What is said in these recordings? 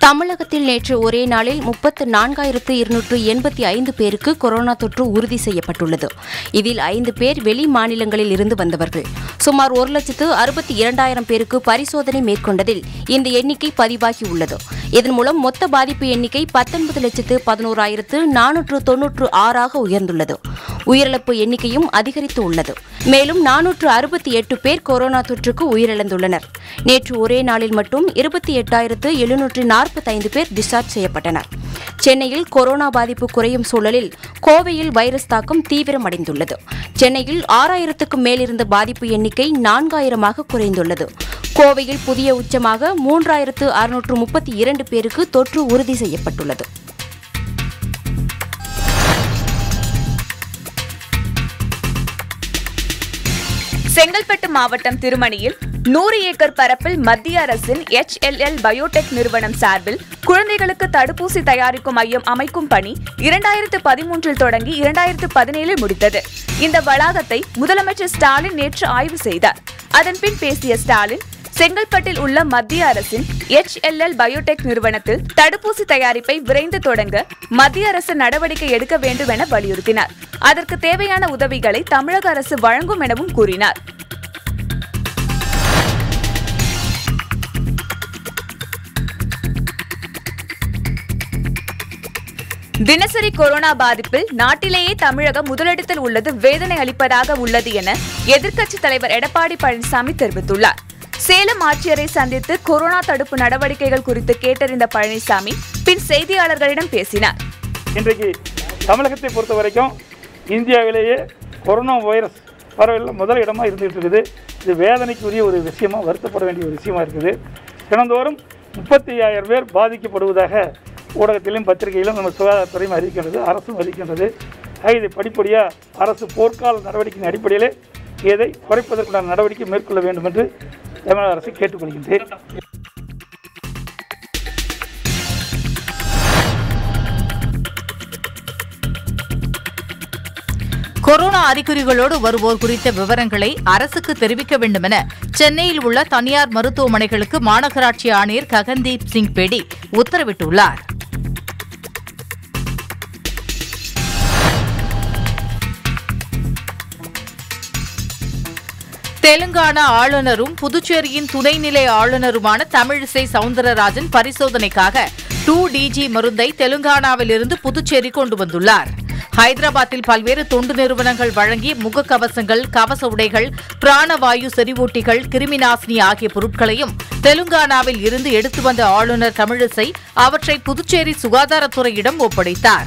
தமிழகத்தில் நேற்று ஒரே நாளில் முப்பத்து நான்காயிரத்து இருநூற்று எண்பத்தி ஐந்து பேருக்கு கொரோனா தொற்று உறுதி செய்யப்பட்டுள்ளது இதில் ஐந்து பேர் வெளி மாநிலங்களில் இருந்து வந்தவர்கள் சுமார் ஒரு லட்சத்து அறுபத்தி இரண்டாயிரம் பேருக்கு பரிசோதனை மேற்கொண்டதில் இந்த எண்ணிக்கை பதிவாகியுள்ளது இதன் மூலம் மொத்த பாதிப்பு எண்ணிக்கை பத்தொன்பது லட்சத்து பதினோராயிரத்து நானூற்று தொன்னூற்று ஆறாக உயர்ந்துள்ளது உயிரிழப்பு எண்ணிக்கையும் அதிகரித்து உள்ளது மேலும் நானூற்று அறுபத்தி எட்டு பேர் கொரோனா தொற்றுக்கு உயிரிழந்துள்ளனர் நேற்று ஒரே நாளில் மட்டும் இருபத்தி எட்டாயிரத்து எழுநூற்று நாற்பத்தைந்து பேர் டிஸ்சார்ஜ் செய்யப்பட்டனர் சென்னையில் கொரோனா பாதிப்பு குறையும் சூழலில் கோவையில் வைரஸ் தாக்கம் தீவிரமடைந்துள்ளது சென்னையில் ஆறாயிரத்துக்கும் மேலிருந்த பாதிப்பு எண்ணிக்கை நான்காயிரமாக குறைந்துள்ளது கோவையில் புதிய உச்சமாக மூன்றாயிரத்து அறுநூற்று முப்பத்தி இரண்டு பேருக்கு தொற்று உறுதி செய்யப்பட்டுள்ளது செங்கல்பட்டு மாவட்டம் திருமணியில் நூறு ஏக்கர் பரப்பில் மத்திய அரசின் HLL பயோடெக் நிறுவனம் சார்பில் குழந்தைகளுக்கு தடுப்பூசி தயாரிக்கும் மையம் அமைக்கும் பணி இரண்டாயிரத்து பதிமூன்றில் தொடங்கி இரண்டாயிரத்து பதினேழில் முடித்தது இந்த வளாகத்தை முதலமைச்சர் ஸ்டாலின் நேற்று ஆய்வு செய்தார் அதன்பின் பேசிய ஸ்டாலின் செங்கல்பட்டில் உள்ள மத்திய அரசின் HLL பயோடெக் நிறுவனத்தில் தடுப்பூசி தயாரிப்பை விரைந்து தொடங்க மத்திய அரசு நடவடிக்கை எடுக்க வேண்டும் என வலியுறுத்தினார் அதற்கு தேவையான உதவிகளை தமிழக அரசு வழங்கும் எனவும் கூறினார் தினசரி கொரோனா பாதிப்பில் நாட்டிலேயே தமிழகம் முதலிடத்தில் உள்ளது வேதனை அளிப்பதாக உள்ளது என எதிர்க்கட்சித் தலைவர் எடப்பாடி பழனிசாமி தெரிவித்துள்ளார் சேலம் ஆட்சியரை சந்தித்து கொரோனா தடுப்பு நடவடிக்கைகள் குறித்து கேட்டறிந்த பழனிசாமி பின் செய்தியாளர்களிடம் பேசினார் இன்றைக்கு தமிழகத்தை பொறுத்த வரைக்கும் இந்தியாவிலேயே கொரோனா வைரஸ் பரவலில் முதல் இடமா இருந்துகிட்டு இருக்குது இது வேதனைக்குரிய ஒரு விஷயமா வருத்தப்பட வேண்டிய ஒரு விஷயமா இருக்குது தினந்தோறும் முப்பத்தி ஐயாயிரம் பேர் பாதிக்கப்படுவதாக ஊடகத்திலும் பத்திரிகையிலும் நம்ம சுகாதாரத்துறையும் அறிவிக்கின்றது அரசும் அறிவிக்கின்றது ஆக இதை படிப்படியாக அரசு போர்க்கால நடவடிக்கையின் அடிப்படையிலே இதை குறைப்பதற்குண்டான நடவடிக்கை மேற்கொள்ள வேண்டும் என்று தமிழக அரசை கேட்டுக்கொள்கின்றேன் கொரோனா அறிகுறிகளோடு வருவோர் குறித்த விவரங்களை அரசுக்கு தெரிவிக்க வேண்டுமென சென்னையில் உள்ள தனியார் மருத்துவமனைகளுக்கு மாநகராட்சி ஆணையர் ககன்தீப் சிங் பேடி உத்தரவிட்டுள்ளார் தெலுங்கானா ஆளுநரும் புதுச்சேரியின் துணைநிலை ஆளுநருமான தமிழிசை சவுந்தரராஜன் பரிசோதனைக்காக டூ டிஜி மருந்தை தெலுங்கானாவிலிருந்து புதுச்சேரி கொண்டு வந்துள்ளார் ஹைதராபாத்தில் பல்வேறு தொண்டு நிறுவனங்கள் வழங்கி முகக்கவசங்கள் கவச உடைகள் பிராணவாயு செறிவூட்டிகள் கிருமிநாசினி ஆகிய பொருட்களையும் தெலுங்கானாவில் இருந்து எடுத்து வந்த ஆளுநர் தமிழிசை அவற்றை புதுச்சேரி சுகாதாரத்துறையிடம் ஒப்படைத்தார்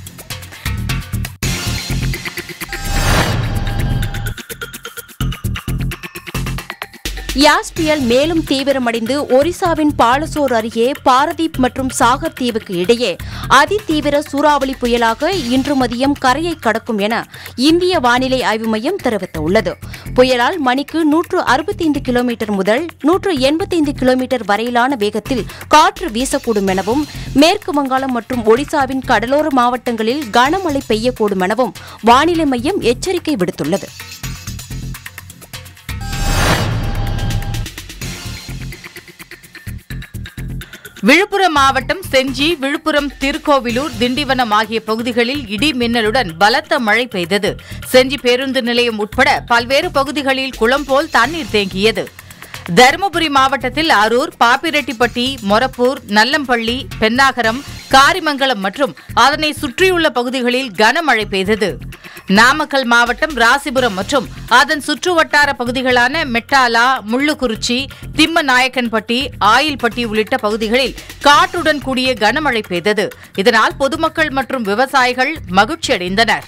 யாஸ் புயல் மேலும் தீவிரமடைந்து ஒரிசாவின் பாலசோர் அருகே பாரதீப் மற்றும் சாகர் தீவுக்கு இடையே அதிதீவிர சூறாவளி புயலாக இன்று மதியம் கரையை கடக்கும் என இந்திய வானிலை ஆய்வு மையம் தெரிவித்துள்ளது புயலால் மணிக்கு நூற்று அறுபத்தைந்து கிலோமீட்டர் முதல் நூற்று எண்பத்தைந்து கிலோமீட்டர் வரையிலான வேகத்தில் காற்று வீசக்கூடும் எனவும் மேற்கு வங்காளம் மற்றும் ஒடிசாவின் கடலோர மாவட்டங்களில் கனமழை பெய்யக்கூடும் எனவும் வானிலை மையம் எச்சரிக்கை விடுத்துள்ளது விழுப்புரம் மாவட்டம் செஞ்சி விழுப்புரம் திருக்கோவிலூர் திண்டிவனம் ஆகிய பகுதிகளில் இடி மின்னலுடன் பலத்த மழை பெய்தது செஞ்சி பேருந்து நிலையம் உட்பட பல்வேறு பகுதிகளில் குளம் போல் தண்ணீர் தேங்கியது தருமபுரி மாவட்டத்தில் அரூர் பாப்பிரெட்டிப்பட்டி மொரப்பூர் நல்லம்பள்ளி பென்னாகரம் காரிமங்கலம் மற்றும் அதனை சுற்றியுள்ள பகுதிகளில் கனமழை பெய்தது நாமக்கல் மாவட்டம் ராசிபுரம் மற்றும் அதன் சுற்றுவட்டார பகுதிகளான மெட்டாலா முள்ளுக்குறிச்சி திம்மநாயக்கன்பட்டி ஆயில்பட்டி உள்ளிட்ட பகுதிகளில் காற்றுடன் கூடிய கனமழை பெய்தது இதனால் பொதுமக்கள் மற்றும் விவசாயிகள் மகிழ்ச்சியடைந்தனர்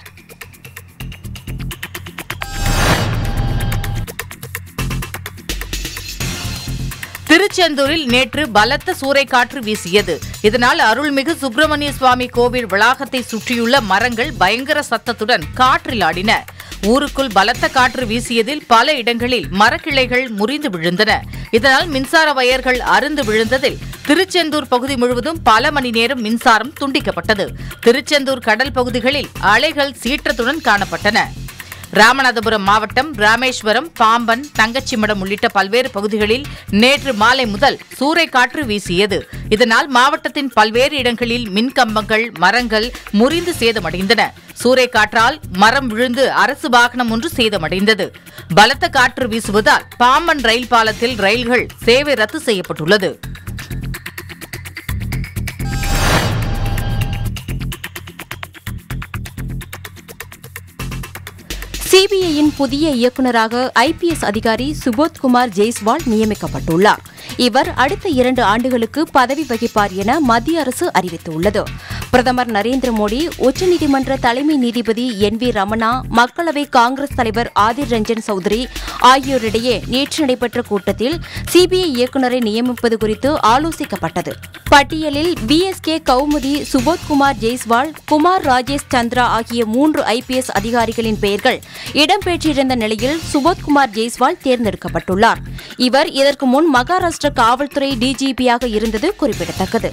திருச்செந்தூரில் நேற்று பலத்த சூறைக்காற்று வீசியது இதனால் அருள்மிகு சுப்பிரமணிய சுவாமி கோவில் வளாகத்தை சுற்றியுள்ள மரங்கள் பயங்கர சத்தத்துடன் காற்றில் ஆடின ஊருக்குள் பலத்த காற்று வீசியதில் பல இடங்களில் மரக்கிளைகள் முறிந்து விழுந்தன இதனால் மின்சார வயர்கள் அருந்து விழுந்ததில் திருச்செந்தூர் பகுதி முழுவதும் பல மணி நேரம் மின்சாரம் துண்டிக்கப்பட்டது திருச்செந்தூர் கடல் பகுதிகளில் அலைகள் சீற்றத்துடன் காணப்பட்டன ராமநாதபுரம் மாவட்டம் ராமேஸ்வரம் பாம்பன் தங்கச்சிமடம் உள்ளிட்ட பல்வேறு பகுதிகளில் நேற்று மாலை முதல் சூறைக்காற்று வீசியது இதனால் மாவட்டத்தின் பல்வேறு இடங்களில் மின்கம்பங்கள் மரங்கள் முறிந்து சேதமடைந்தன சூறைக்காற்றால் மரம் விழுந்து அரசு வாகனம் ஒன்று சேதமடைந்தது பலத்த காற்று வீசுவதால் பாம்பன் ரயில் பாலத்தில் ரயில்கள் சேவை ரத்து செய்யப்பட்டுள்ளது சிபிஐயின் புதிய இயக்குநராக ஐபிஎஸ் அதிகாரி சுபோத்குமார் ஜெய்ஸ்வால் நியமிக்கப்பட்டுள்ளார் இவர் அடுத்த இரண்டு ஆண்டுகளுக்கு பதவி வகிப்பார் என மத்திய அரசு அறிவித்துள்ளது பிரதமர் நரேந்திர மோடி உச்சநீதிமன்ற தலைமை நீதிபதி என் வி ரமணா மக்களவை காங்கிரஸ் தலைவர் ஆதிர் ரஞ்சன் சௌத்ரி ஆகியோரிடையே நேற்று நடைபெற்ற கூட்டத்தில் சிபிஐ இயக்குநரை நியமிப்பது குறித்து ஆலோசிக்கப்பட்டது பட்டியலில் பிஎஸ்கே கௌமுதி சுபோத்குமார் ஜெய்ஸ்வால் குமார் ராஜேஷ் சந்திரா ஆகிய மூன்று ஐபிஎஸ் அதிகாரிகளின் பெயர்கள் இடம்பெற்றிருந்த நிலையில் சுபோத்குமார் ஜெய்ஸ்வால் தேர்ந்தெடுக்கப்பட்டுள்ளார் இவர் இதற்கு முன் மகாராஷ்டிர காவல்துறை டிஜிபியாக இருந்தது குறிப்பிடத்தக்கது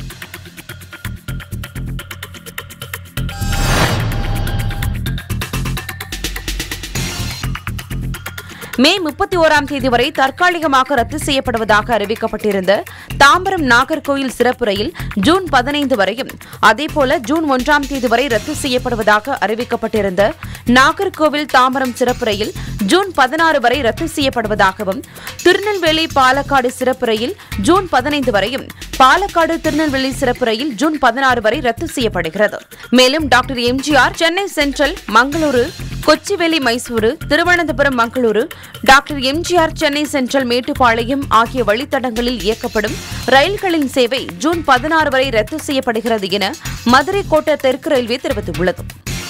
மே முப்பத்தி ஓராம் தேதி வரை தற்காலிகமாக ரத்து செய்யப்படுவதாக அறிவிக்கப்பட்டிருந்த தாம்பரம் நாகர்கோயில் சிறப்பு ரயில் ஜூன் பதினைந்து வரையும் அதேபோல ஜூன் ஒன்றாம் தேதி வரை ரத்து செய்யப்படுவதாக அறிவிக்கப்பட்டிருந்த நாகர்கோவில் தாம்பரம் சிறப்பு ரயில் ஜூன் பதினாறு வரை ரத்து செய்யப்படுவதாகவும் திருநெல்வேலி பாலக்காடு சிறப்பு ரயில் ஜூன் பதினைந்து வரையும் பாலக்காடு திருநெல்வேலி சிறப்பு ரயில் ஜூன் பதினாறு வரை ரத்து செய்யப்படுகிறது மேலும் doctor MGR Chennai central Mangaluru Kochuveli Mysuru Thiruvananthapuram Mangaluru doctor MGR Chennai central Mettupalayam ஆகிய வழித்தடங்களில் இயக்கப்படும் ரயில்களின் சேவை ஜூன் பதினாறு வரை ரத்து செய்யப்படுகிறது என மதுரை கோட்ட தெற்கு ரயில்வே தெரிவித்துள்ளது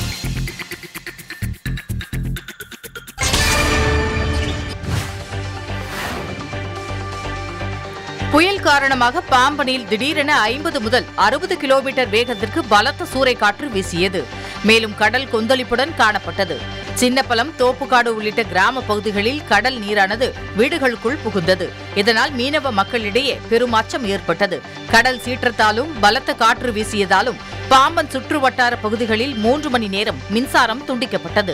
புயல் காரணமாக பாம்பனில் திடீரென ஐம்பது முதல் அறுபது கிலோமீட்டர் வேகத்திற்கு பலத்த சூறைக்காற்று வீசியது மேலும் கடல் கொந்தளிப்புடன் காணப்பட்டது சின்னப்பலம் தோப்புக்காடு உள்ளிட்ட கிராம பகுதிகளில் கடல் நீரானது வீடுகளுக்குள் புகுந்தது இதனால் மீனவ மக்களிடையே பெரும் அச்சம் ஏற்பட்டது கடல் சீற்றத்தாலும் பலத்த காற்று வீசியதாலும் பாம்பன் சுற்று வட்டார பகுதிகளில் மூன்று மணி நேரம் மின்சாரம் துண்டிக்கப்பட்டது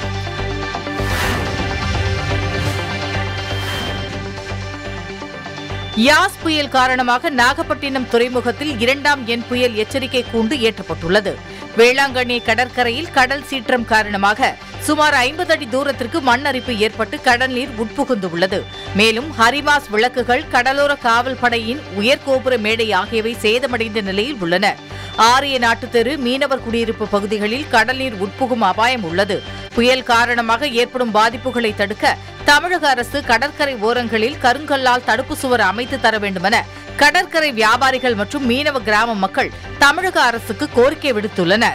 யாஸ் புயல் காரணமாக நாகப்பட்டினம் துறைமுகத்தில் இரண்டாம் எண் புயல் எச்சரிக்கை கூண்டு ஏற்றப்பட்டுள்ளது வேளாங்கண்ணி கடற்கரையில் கடல் சீற்றம் காரணமாக சுமார் ஐம்பது அடி தூரத்திற்கு மண் அரிப்பு ஏற்பட்டு கடல் நீர் உட்புகுந்துள்ளது மேலும் ஹரிமாஸ் விளக்குகள் கடலோர காவல் படையின் உயர்கோபுர மேடை ஆகியவை சேதமடைந்த நிலையில் உள்ளன ஆரிய நாட்டு தெரு மீனவர் குடியிருப்பு பகுதிகளில் கடல் நீர் உட்புகும் அபாயம் உள்ளது புயல் காரணமாக ஏற்படும் பாதிப்புகளை தடுக்க தமிழக அரசு கடற்கரை ஓரங்களில் கருங்கல்லால் தடுப்பு சுவர் அமைத்து தர வேண்டுமென கடற்கரை வியாபாரிகள் மற்றும் மீனவ கிராம மக்கள் தமிழக அரசுக்கு கோரிக்கை விடுத்துள்ளனர்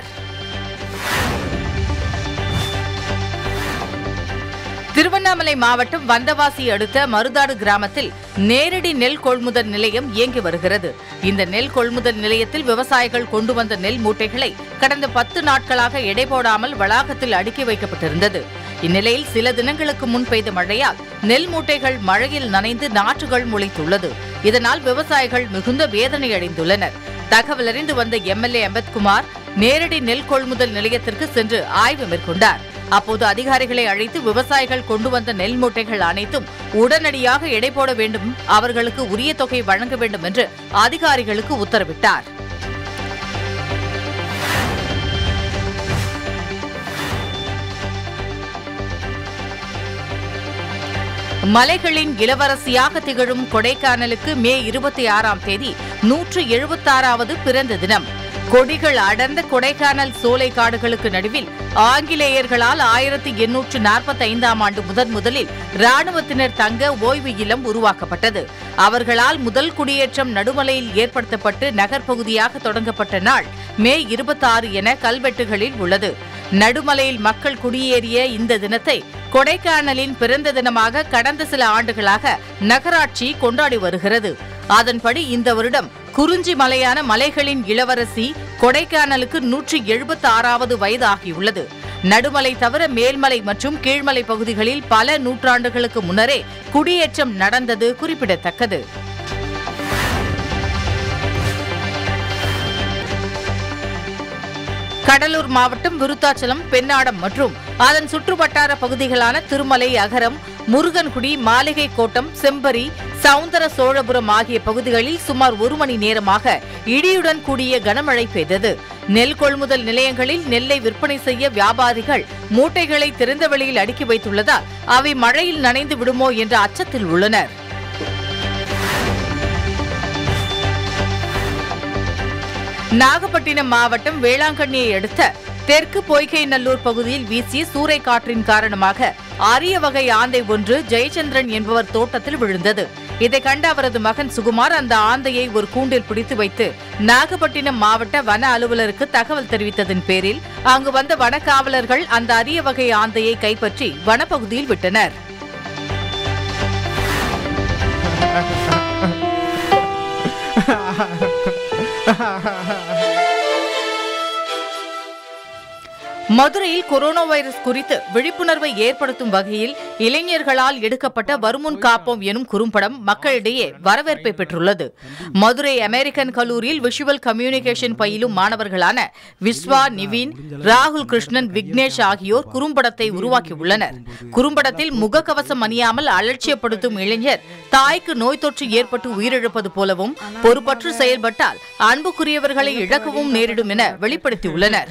திருவண்ணாமலை மாவட்டம் வந்தவாசி அடுத்த மருதாடு கிராமத்தில் நேரடி நெல் கொள்முதல் நிலையம் இயங்கி வருகிறது இந்த நெல் கொள்முதல் நிலையத்தில் விவசாயிகள் கொண்டு வந்த நெல் மூட்டைகளை கடந்த பத்து நாட்களாக எடை போடாமல் வளாகத்தில் அடுக்கி வைக்கப்பட்டிருந்தது இந்நிலையில் சில தினங்களுக்கு முன் பெய்த மழையால் நெல் மூட்டைகள் மழையில் நனைந்து நாற்றுகள் முளைத்துள்ளது இதனால் விவசாயிகள் மிகுந்த வேதனை அடைந்துள்ளனர் தகவல் அறிந்து வந்த எம்எல்ஏ அம்பத்குமார் நேரடி நெல் கொள்முதல் நிலையத்திற்கு சென்று ஆய்வு மேற்கொண்டார் அப்போது அதிகாரிகளை அழைத்து விவசாயிகள் கொண்டு வந்த நெல் மூட்டைகள் அனைத்தும் உடனடியாக எடை போட வேண்டும் அவர்களுக்கு உரிய தொகை வழங்க வேண்டும் என்று அதிகாரிகளுக்கு உத்தரவிட்டார் மலைகளின் இளவரசியாக திகழும் கொடைக்கானலுக்கு மே இருபத்தி ஆறாம் தேதி நூற்று எழுபத்தாறாவது பிறந்த தினம் கொடிகள் அடர்ந்த கொடைக்கானல் சோலை காடுகளுக்கு நடுவில் ஆங்கிலேயர்களால் ஆயிரத்தி எண்ணூற்று நாற்பத்தி ஐந்தாம் ஆண்டு முதன் முதலில் ராணுவத்தினர் தங்க ஓய்வு இல்லம் உருவாக்கப்பட்டது அவர்களால் முதல் குடியேற்றம் நடுமலையில் ஏற்படுத்தப்பட்டு நகர்ப்பகுதியாக தொடங்கப்பட்ட நாள் மே இருபத்தாறு என கல்வெட்டுகளில் உள்ளது நடுமலையில் மக்கள் குடியேறிய இந்த தினத்தை கொடைக்கானலின் பிறந்த தினமாக கடந்த சில ஆண்டுகளாக நகராட்சி கொண்டாடி வருகிறது அதன்படி இந்த வருடம் குறிஞ்சி மலையான மலைகளின் இளவரசி கொடைக்கானலுக்கு நூற்றி எழுபத்தி ஆறாவது வயது ஆகியுள்ளது நடுமலை தவிர மேல்மலை மற்றும் கீழ்மலை பகுதிகளில் பல நூற்றாண்டுகளுக்கு முன்னரே குடியேற்றம் நடந்தது குறிப்பிடத்தக்கது கடலூர் மாவட்டம் விருத்தாச்சலம் பெண்ணாடம் மற்றும் அதன் சுற்றுவட்டார பகுதிகளான திருமலை அகரம் முருகன்குடி மாளிகை கோட்டம் செம்பரி சவுந்தர சோழபுரம் ஆகிய பகுதிகளில் சுமார் ஒரு மணி நேரமாக இடியுடன் கூடிய கனமழை பெய்தது நெல் கொள்முதல் நிலையங்களில் நெல்லை விற்பனை செய்ய வியாபாரிகள் மூட்டைகளை திறந்த வெளியில் அடுக்கி வைத்துள்ளதால் அவை மழையில் நனைந்து விடுமோ என்ற அச்சத்தில் உள்ளனர் நாகப்பட்டினம் மாவட்டம் வேளாங்கண்ணியை அடுத்த தெற்கு பொய்கை நல்லூர் பகுதியில் வீசிய சூறைக்காற்றின் காரணமாக அரிய வகை ஆந்தை ஒன்று ஜெயச்சந்திரன் என்பவர் தோட்டத்தில் விழுந்தது இதை கண்ட அவரது மகன் சுகுமார் அந்த ஆந்தையை ஒரு கூண்டில் பிடித்து வைத்து நாகப்பட்டினம் மாவட்ட வன அலுவலருக்கு தகவல் தெரிவித்ததன் பேரில் அங்கு வந்த வனக்காவலர்கள் அந்த அரிய வகை ஆந்தையை கைப்பற்றி வனப்பகுதியில் விட்டனர் மதுரையில் கொரோனா வைரஸ் குறித்து விழிப்புணர்வை ஏற்படுத்தும் வகையில் இளைஞர்களால் எடுக்கப்பட்ட வருமுன் காப்போம் எனும் குறும்படம் மக்களிடையே வரவேற்பை பெற்றுள்ளது மதுரை அமெரிக்கன் கல்லூரியில் விஷுவல் கம்யூனிகேஷன் பயிலும் மாணவர்களான விஸ்வா நிவின் ராகுல் கிருஷ்ணன் விக்னேஷ் ஆகியோர் குறும்படத்தை உருவாக்கியுள்ளனர் குறும்படத்தில் முகக்கவசம் அணியாமல் அலட்சியப்படுத்தும் இளைஞர் தாய்க்கு நோய் தொற்று ஏற்பட்டு உயிரிழப்பது போலவும் பொறுப்பற்று செயல்பட்டால் அன்புக்குரியவர்களை இழக்கவும் நேரிடும் என வெளிப்படுத்தியுள்ளனர்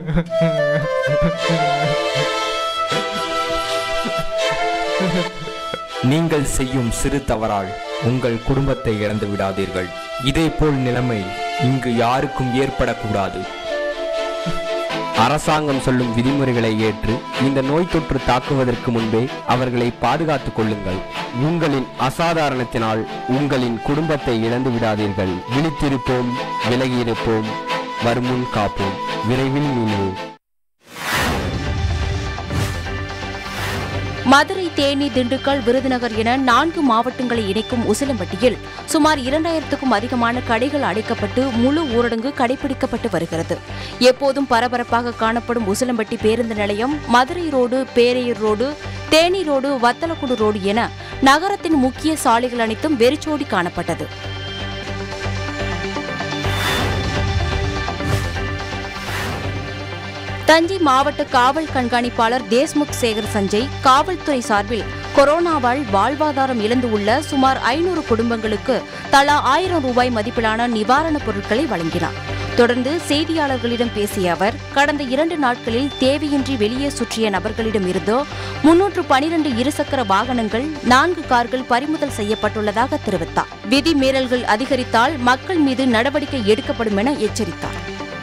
நீங்கள் செய்யும் சிறு தவறால் உங்கள் குடும்பத்தை இழந்து விடாதீர்கள் இதேபோல் நிலைமை இங்கு யாருக்கும் ஏற்படக்கூடாது அரசாங்கம் சொல்லும் விதிமுறைகளை ஏற்று இந்த நோய் தொற்று தாக்குவதற்கு முன்பே அவர்களை பாதுகாத்துக் கொள்ளுங்கள் உங்களின் அசாதாரணத்தினால் உங்களின் குடும்பத்தை இழந்து விடாதீர்கள் விழித்திருப்போம் விலகியிருப்போம் வருமுன் காப்போம் விரைவில் மீள்வோம் மதுரை தேனி திண்டுக்கல் விருதுநகர் என நான்கு மாவட்டங்களை இணைக்கும் உசிலம்பட்டியில் சுமார் இரண்டாயிரத்துக்கும் அதிகமான கடைகள் அடைக்கப்பட்டு முழு ஊரடங்கு கடைபிடிக்கப்பட்டு வருகிறது எப்போதும் பரபரப்பாக காணப்படும் உசிலம்பட்டி பேருந்து நிலையம் Madurai road Peraiyur road Theni road Vathalakundu road என நகரத்தின் முக்கிய சாலைகள் அனைத்தும் வெறிச்சோடி காணப்பட்டது தஞ்சை மாவட்ட காவல் கண்காணிப்பாளர் தேஸ்முக் சேகர் சஞ்சய் காவல்துறை சார்பில் கொரோனாவால் வாழ்வாதாரம் இழந்து உள்ள சுமார் ஐநூறு குடும்பங்களுக்கு தலா ஆயிரம் ரூபாய் மதிப்பிலான நிவாரணப் பொருட்களை வழங்கினார் தொடர்ந்து செய்தியாளர்களிடம் பேசிய அவர் கடந்த இரண்டு நாட்களில் தேவையின்றி வெளியே சுற்றிய நபர்களிடமிருந்தோ முன்னூற்று பனிரண்டு இருசக்கர வாகனங்கள் நான்கு கார்கள் பறிமுதல் செய்யப்பட்டுள்ளதாக தெரிவித்தார் விதி மீறல்கள் அதிகரித்தால் மக்கள் மீது நடவடிக்கை எடுக்கப்படும் என எச்சரித்தார்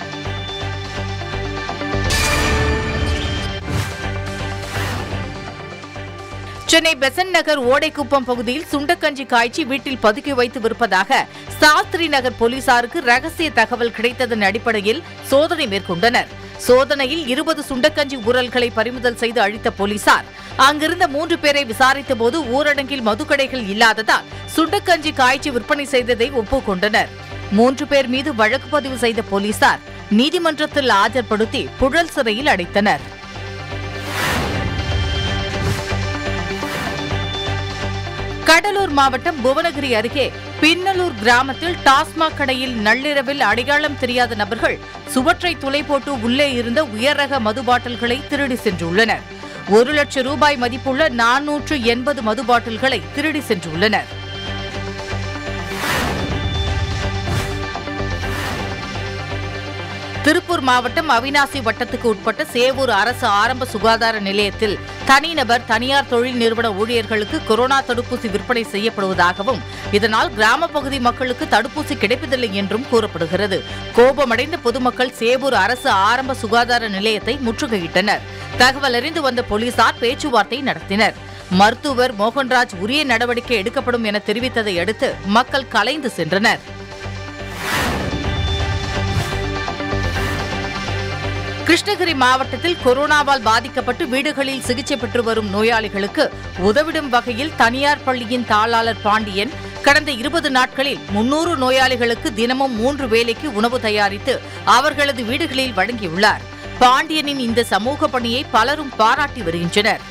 சென்னை பெசன்ட் நகர் ஓடைக்குப்பம் பகுதியில் சுண்டக்கஞ்சி காய்ச்சி வீட்டில் பதுக்கி வைத்து விற்பதாக சாஸ்திரி நகர் போலீசாருக்கு ரகசிய தகவல் கிடைத்ததன் அடிப்படையில் சோதனை மேற்கொண்டனர் சோதனையில் இருபது சுண்டக்கஞ்சி ஊரல்களை பறிமுதல் செய்து அழித்த போலீசார் அங்கிருந்த மூன்று பேரை விசாரித்த போது ஊரடங்கில் மதுக்கடைகள் இல்லாததால் சுண்டக்கஞ்சி காய்ச்சி விற்பனை செய்ததை ஒப்புக்கொண்டனர் மூன்று பேர் மீது வழக்கு பதிவு செய்த போலீசார் நீதிமன்றத்தில் ஆஜர்படுத்தி புழல் சிறையில் அடைத்தனர் கடலூர் மாவட்டம் புவனகிரி அருகே பின்னலூர் கிராமத்தில் டாஸ்மாக் கடையில் நள்ளிரவில் அடையாளம் தெரியாத நபர்கள் சுவற்றை துளை போட்டு உள்ளே இருந்த உயர் ரக மது பாட்டில்களை திருடி சென்றுள்ளனர் ஒரு லட்சம் ரூபாய் மதிப்புள்ள நானூற்று எண்பது மது பாட்டில்களை திருடி சென்றுள்ளனர் திருப்பூர் மாவட்டம் அவினாசி வட்டத்துக்கு உட்பட்ட சேவூர் அரசு ஆரம்ப சுகாதார நிலையத்தில் தனிநபர் தனியார் தொழில் நிறுவன ஊழியர்களுக்கு கொரோனா தடுப்பூசி விற்பனை செய்யப்படுவதாகவும் இதனால் கிராம பகுதி மக்களுக்கு தடுப்பூசி கிடைப்பதில்லை என்றும் கூறப்படுகிறது கோபமடைந்த பொதுமக்கள் சேவூர் அரசு ஆரம்ப சுகாதார நிலையத்தை முற்றுகையிட்டனர் தகவல் அறிந்து வந்த போலீசார் பேச்சுவார்த்தை நடத்தினர் மருத்துவர் மோகன்ராஜ் உரிய நடவடிக்கை எடுக்கப்படும் என தெரிவித்ததை அடுத்து மக்கள் கலைந்து சென்றனர் கிருஷ்ணகிரி மாவட்டத்தில் கொரோனாவால் பாதிக்கப்பட்டு வீடுகளில் சிகிச்சை பெற்று வரும் நோயாளிகளுக்கு உதவிடும் வகையில் தனியார் பள்ளியின் தாளாளர் பாண்டியன் கடந்த இருபது நாட்களில் முன்னூறு நோயாளிகளுக்கு தினமும் மூன்று வேளைக்கு உணவு தயாரித்து அவர்களது வீடுகளில் வழங்கியுள்ளார் பாண்டியனின் இந்த சமூக பணியை பலரும் பாராட்டி வருகின்றனர்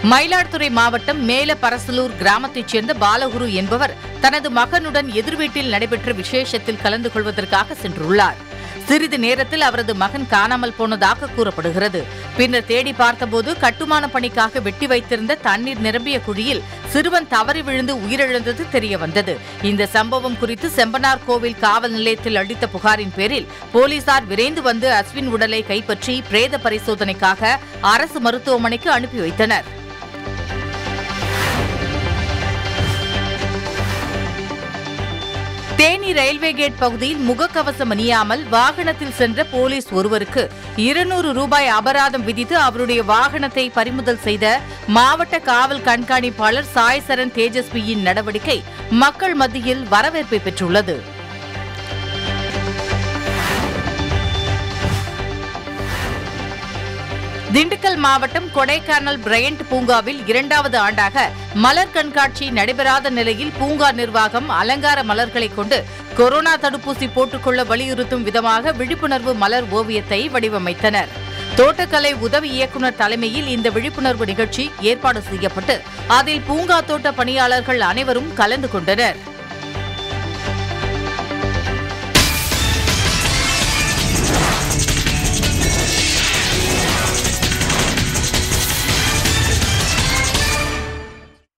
மயிலாடுதுறை மாவட்டம் மேல பரசலூர் கிராமத்தைச் சேர்ந்த பாலகுரு என்பவர் தனது மகனுடன் எதிர்வீட்டில் நடைபெற்ற விசேஷத்தில் கலந்து கொள்வதற்காக சென்றுள்ளார் சிறிது நேரத்தில் அவரது மகன் காணாமல் போனதாக கூறப்படுகிறது பின்னர் தேடி பார்த்தபோது கட்டுமான பணிக்காக வெட்டி வைத்திருந்த தண்ணீர் நிரம்பிய குழியில் சிறுவன் தவறி விழுந்து உயிரிழந்தது தெரிய வந்தது இந்த சம்பவம் குறித்து செம்பனார் கோவில் காவல் நிலையத்தில் அளித்த புகாரின் பேரில் போலீசார் விரைந்து வந்து அஸ்வின் உடலை கைப்பற்றி பிரேத பரிசோதனைக்காக அரசு மருத்துவமனைக்கு அனுப்பி வைத்தனர் தேனி ரயில்வே கேட் பகுதியில் முகக்கவசம் அணியாமல் வாகனத்தில் சென்ற போலீஸ் ஒருவருக்கு இருநூறு ரூபாய் அபராதம் விதித்து அவருடைய வாகனத்தை பறிமுதல் செய்த மாவட்ட காவல் கண்காணிப்பாளர் சாய்சரன் தேஜஸ்வியின் நடவடிக்கை மக்கள் மத்தியில் வரவேற்பை பெற்றுள்ளது திண்டுக்கல் மாவட்டம் கொடைக்கானல் பிரையண்ட் பூங்காவில் இரண்டாவது ஆண்டாக மலர் கண்காட்சி நடைபெறாத நிலையில் பூங்கா நிர்வாகம் அலங்கார மலர்களை கொண்டு கொரோனா தடுப்பூசி போட்டுக்கொள்ள வலியுறுத்தும் விதமாக விழிப்புணர்வு மலர் ஓவியத்தை வடிவமைத்தனர் தோட்டக்கலை உதவி இயக்குநர் தலைமையில் இந்த விழிப்புணர்வு நிகழ்ச்சி ஏற்பாடு செய்யப்பட்டு அதில் பூங்கா தோட்ட பணியாளர்கள் அனைவரும் கலந்து கொண்டனர்